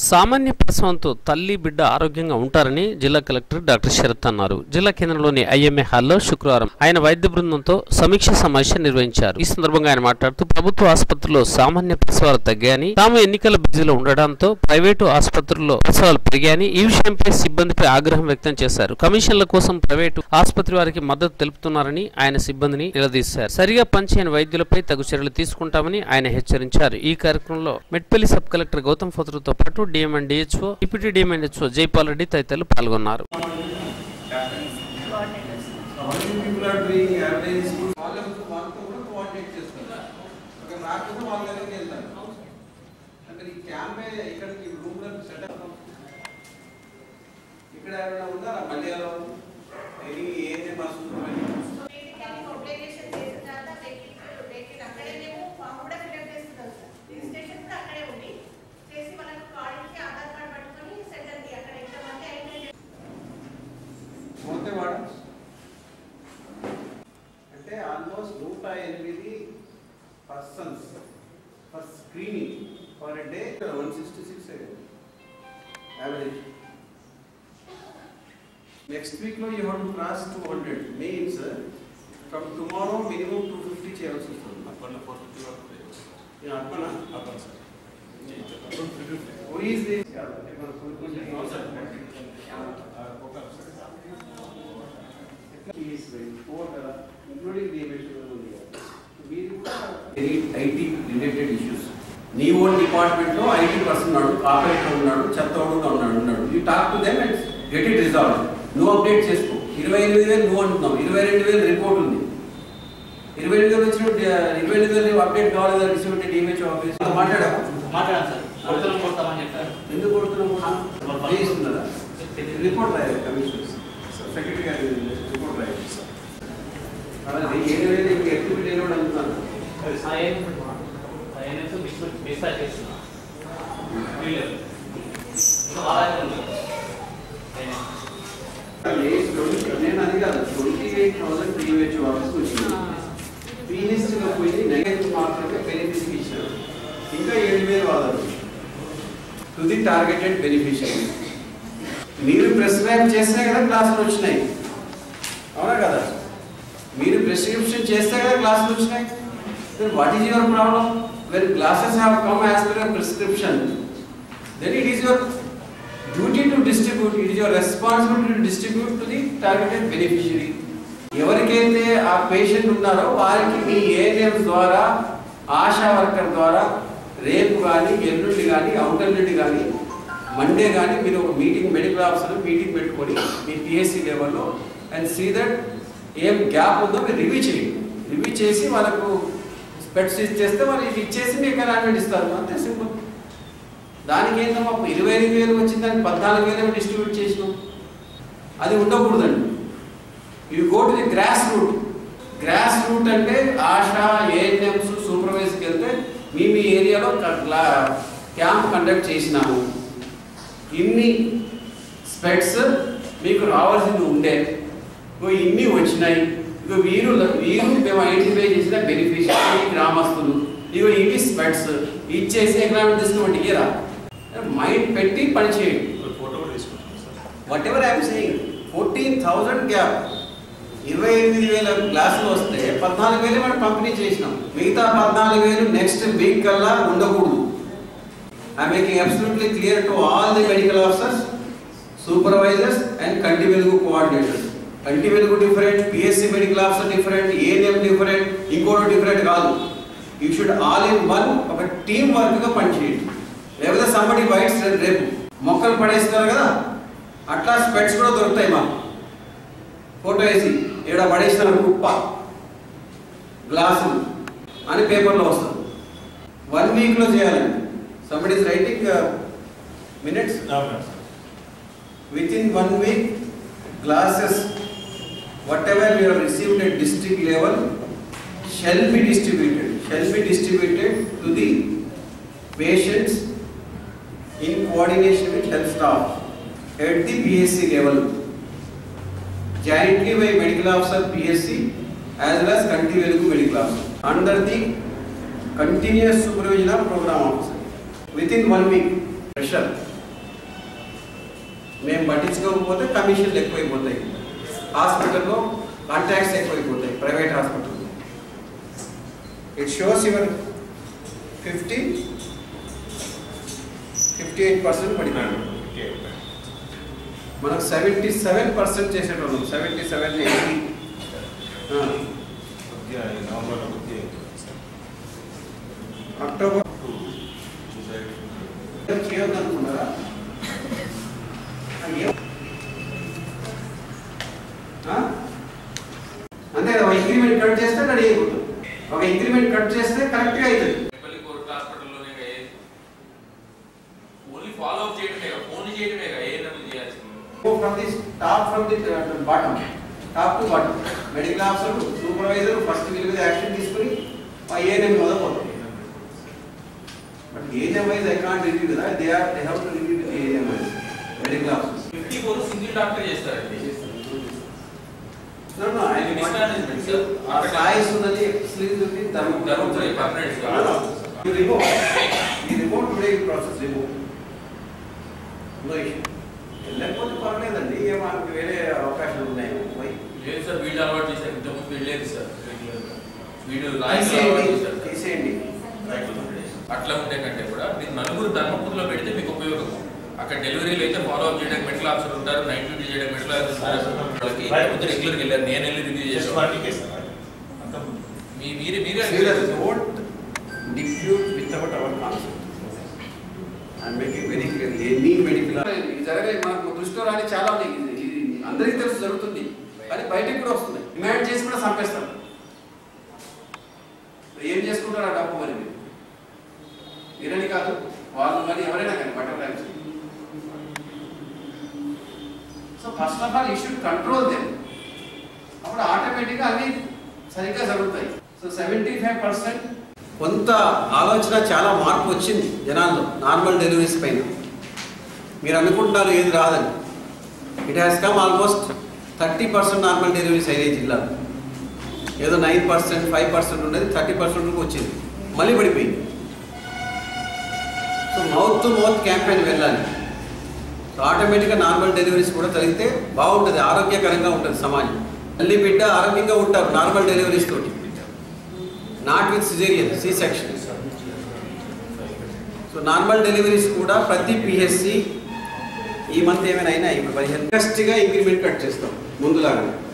సామాన్య ప్రసవంతో తల్లి బిడ్డ ఆరోగ్యంగా ఉంటారని జిల్లా కలెక్టర్ డాక్టర్ శరత్ అన్నారు జిల్లా కేంద్రంలోని ఐఎంఏ హాల్లో శుక్రవారం ఆయన వైద్య బృందంతో సమీక్ష సమావేశం నిర్వహించారు ఈ సందర్భంగా ఆయన మాట్లాడుతూ ప్రభుత్వ ఆసుపత్రుల్లో సామాన్య ప్రసవాలు తగ్గాయని తాము ఎన్నికల బిజీలో ఉండడంతో ప్రైవేటు ఆసుపత్రుల్లో ప్రసవాలు పెరిగాయని ఈ విషయంపై సిబ్బందిపై ఆగ్రహం వ్యక్తం చేశారు కమిషన్ల కోసం ప్రైవేటు ఆసుపత్రి వారికి మద్దతు తెలుపుతున్నారని ఆయన సిబ్బందిని నిలదీశారు సరిగా పనిచేయని వైద్యులపై తగు చర్యలు తీసుకుంటామని ఆయన హెచ్చరించారు ఈ కార్యక్రమంలో మెట్పల్లి సబ్ కలెక్టర్ గౌతమ్ ఫతురుతో పాటు DM and DHO deputy DM and HO Jaipal Reddy తదితరులు పాల్గొన్నారు How many people are doing average school? వాళ్ళకు వాళ్ళతో కూడా కోఆర్డినేట్ చేస్తారు ఒక రాకపోతే వాళ్ళ దగ్గరికి వెళ్తారు అంటే ఈ క్యాంపే ఇక్కడికి రూమ్ లో సెటప్ ఇక్కడ ఎవరైనా ఉన్నారా మలయాళం ఎనీ ఏదే భాష పోతే వాడు అంటే ఆల్మోస్ట్ నూట ఎనిమిది persons for screening for a day one sixty six average next week లో you have to cross two hundred means from tomorrow minimum two fifty చేయాల్సి వస్తుంది అర్పణ Who is this? He is very poor కదా, including the eventual ఉంది కదా. మీరు కూడా IT related issues నీ ఓన్ డిపార్ట్మెంట్ లో ఐటీ పర్సన్ ఉన్నాడు ఆపరేటర్ ఉన్నాడు చెత్తోడుగా ఉన్నాడు ఉన్నాడు you talk to them and get it resolve నువ్వు అప్డేట్ చేసుకో ఇరవై ఎనిమిది వేలు నువ్వు అంటున్నావు ఇరవై రెండు వేలు రిపోర్ట్ ఉంది ఇరవై ఎనిమిది వేలు వచ్చిన ఇరవై ఎనిమిది వేలు అప్డేట్ కావాలి కదా రిసీవ్ డిఎంహెచ్ ఆఫీస్ మాట్లాడాము మాట్లాడాను సార్ కొడతలు కొడతామని చెప్పారు ఎందుకు కొడుతున్నాము చేయిస్తున్నారా రిపోర్ట్ రాయాలి కమిషనర్ సెక్రటరీ గారి రిపోర్ట్ రాయాలి అలాగే ఏడు వేలు ఇంకా ఎక్కువ లేని వాడు అంటున్నాను ఆయనతో మిస్తా చేస్తున్నా వీళ్ళు ఇంకా వాళ్ళే ఉంది ఏజ్ ట్వంటీ నేను అది కాదు twenty eight thousand previous office వచ్చింది ఫీనిస్ట్ లో పోయి నెగటివ్ మాత్రమే బెనిఫిట్ ఇచ్చారు ఇంకా ఏడు వేలు వాదాలు టు ది టార్గెటెడ్ బెనిఫిషియరీ మీరు ప్రిస్క్రైబ్ చేస్తే కదా క్లాసులు వచ్చినాయి అవునా కదా మీరు ప్రిస్క్రిప్షన్ చేస్తే కదా క్లాసులు వచ్చినాయి what is your problem when classes have come as per your prescription then it is your duty to distribute it is your responsibility to distribute to the targeted beneficiary ఎవరికైతే ఆ పేషెంట్ ఉన్నారో వారికి మీ ANM ద్వారా ASHA worker ద్వారా రేపు కానీ ఎల్లుండి కానీ అవుటల్లుండి కానీ మండే కానీ మీరు ఒక మీటింగ్ మెడికల్ ఆఫీసర్ మీటింగ్ పెట్టుకొని మీ పిఎస్సి లెవెల్లో అండ్ సీ దట్ ఏం గ్యాప్ ఉందో మీరు రివ్యూ చేయండి రివ్యూ చేసి వాళ్ళకు స్పెట్స్ ఇచ్చేస్తే వాళ్ళు ఇది ఇచ్చేసి మీకు అలాంటి ఇస్తారు అంతే సింపుల్ దానికి ఏంటమ్మా ఇరవై ఐదు వేలు వచ్చిందని పద్నాలుగు వేలు డిస్ట్రిబ్యూట్ చేసినాం అది ఉండకూడదండి you go to the grass root grass root అంటే ఆశా ఏఎన్ఎంస్ సూపర్వైజర్కి వెళ్తే మీ మీ ఏరియాలో క్యాంప్ కండక్ట్ చేసినాము ఇన్ని స్పెట్స్ మీకు రావాల్సింది ఉండే ఇగో ఇన్ని వచ్చినాయి ఇగో వీరు వీరు మేము ఐడెంటిఫై చేసిన బెనిఫిషియరీ గ్రామస్తులు ఇగో ఇవి స్పెట్స్ ఇచ్చేసి ఎకనామిక్ తీసుకుని ఇయరా మైండ్ పెట్టి పని చేయండి whatever I'm saying fourteen thousand gap ఇరవై ఎనిమిది వేల గ్లాసులు వస్తే పద్నాలుగు వేలు మనం పంపిణీ చేసినాం మిగతా పద్నాలుగు వేలు నెక్స్ట్ వీక్ కల్లా ఉండకూడదు I making absolutely clear to all the medical officers supervisors and Kanti Velugu coordinators Kanti Velugu different PSC medical officer different ANM different ఇంకోటి డిఫరెంట్ కాదు you should all in one ఒక టీం వర్క్గా పనిచేయండి లేకపోతే సంబడి వైట్స్ రేపు మొక్కలు పడేస్తున్నారు కదా అట్లా స్పెట్స్ కూడా దొరుకుతాయి మాకు ఫోటో వేసి ఇక్కడ పడేసిన కుప్ప గ్లాసులు అని పేపర్లో వస్తుంది వన్ వీక్లో చేయాలండి somebody is writing minutes within one week glasses whatever you received at district level shall be distributed shall be distributed to the patients in coordination with health staff at the PSC level, jointly by medical officer PSC as well as Kanti Velugu medical officer under the continuous supervision of program officer. Within one week, pressure మేము పట్టించుకోకపోతే కమిషన్లు ఎక్కువైపోతాయి హాస్పిటల్లో contracts ఎక్కువైపోతాయి private హాస్పిటల్లో it shows your fifty fifty eight percent పడిపోయింది మనకు seventy seven percent చేసేటోళ్ళం సెవెంటీ సెవెన్ ఎయిటీ అక్టోబర్ చేయొద్దనుకున్నారా అయ్యో. ఆ? అంతే కదా, ఒక ఇంక్రిమెంట్ కట్ చేస్తే రెడీ అయిపోతుంది ఒక ఇంక్రిమెంట్ కట్ చేస్తే కరెక్ట్గా అవుతుంది మళ్ళీ కోర్టు హాస్పిటల్లోనే ఓన్లీ ఫాలో అప్ చేయడమే ఫోన్ చేయడమే ఏ డబ్బులు చేయాల్సింది go from this top from the uh, bottom top to bottom medical officer supervisor first వీళ్ళ మీద యాక్షన్ తీసుకుని ఆ ఏఎన్ఎం మొదలుపోతుంది but ANM wise I can't review కదా they are they have to review with ANM wise medical officers fifty four single doctor చేస్తారండి No, no, I Mismanagement, sir. ఆ సాయిస్ ఉన్నది slew ఉంది ధర్మం Dharmapuri permanent, sir. No, no. You remove. You remove today you process remove. No issue. లేకపోతే పర్లేదండి ఏమో మనకి వేరే అవకాశాలు ఉన్నాయి పోయి లేదు సార్ వీళ్ళు అలవాటు చేశారు ఇంతకుముందు వెళ్ళేది సార్ రెగ్యులర్గా వీళ్ళు లాయర్లు అలవాటు తీసేయండి చేశారు తీసేయండి అట్లా ఉంటే కంటే కూడా మీరు నలుగురు ధర్మపురిలో పెడితే మీకు ఉపయోగం అక్కడ డెలివరీలు అయితే ఫాలో అప్ చేయడానికి మెడికల్ ఆఫీసర్ ఉంటారు నైట్ డ్యూటీ చేయడానికి మెడికల్ ఆఫీసర్ ఉంటారు వాళ్ళకి లేకపోతే రెగ్యులర్గా వెళ్ళారు నేను వెళ్ళి రివ్యూ చేసాను మీ మీరే మీరే don't dispute without our concept I making very clear any medical ఇది జరగలేదు మనకు దృష్టిలో రాని చాలా ఉన్నాయి ఇది ఇది అందరికీ తెలుసు జరుగుతుంది కానీ బయటకు కూడా వస్తుంది డిమాండ్ చేసి కూడా చంపేస్తారు ఏం చేసుకుంటారు ఆ డబ్బు మరి మీరు మీరని కాదు వాళ్ళు మరి ఎవరైనా కానీ butter lands so first of all you should control them అప్పుడు ఆటోమేటిక్గా అన్ని సరిగ్గా జరుగుతాయి సో సెవెంటీ ఫైవ్ పర్సెంట్ కొంత ఆలోచన చాలా మార్పు వచ్చింది జనాల్లో నార్మల్ డెలివరీస్ పైన మీరు అనుకుంటున్నారు ఏది రాదని it has come almost thirty percent normal deliveries అయినాయి జిల్లాలో ఏదో నైన్ పర్సెంట్ ఫైవ్ పర్సెంట్ ఉండేది థర్టీ పర్సెంట్కి వచ్చింది మళ్ళీ పడిపోయింది so mouth to mouth campaign వెళ్ళాలి సో ఆటోమేటిక్గా నార్మల్ డెలివరీస్ కూడా జరిగితే బాగుంటుంది ఆరోగ్యకరంగా ఉంటుంది సమాజం తల్లి బిడ్డ ఆరోగ్యంగా ఉంటారు నార్మల్ డెలివరీస్ తోటి not with cesarean C section so normal deliveries కూడా ప్రతి పిహెచ్సి ఈ మంత్ ఏమైనా అయినా ఇప్పుడు పదిహేను ఇంట్రెస్ట్గా ఇంక్రిమెంట్ కట్ చేస్తాం ముందులాగా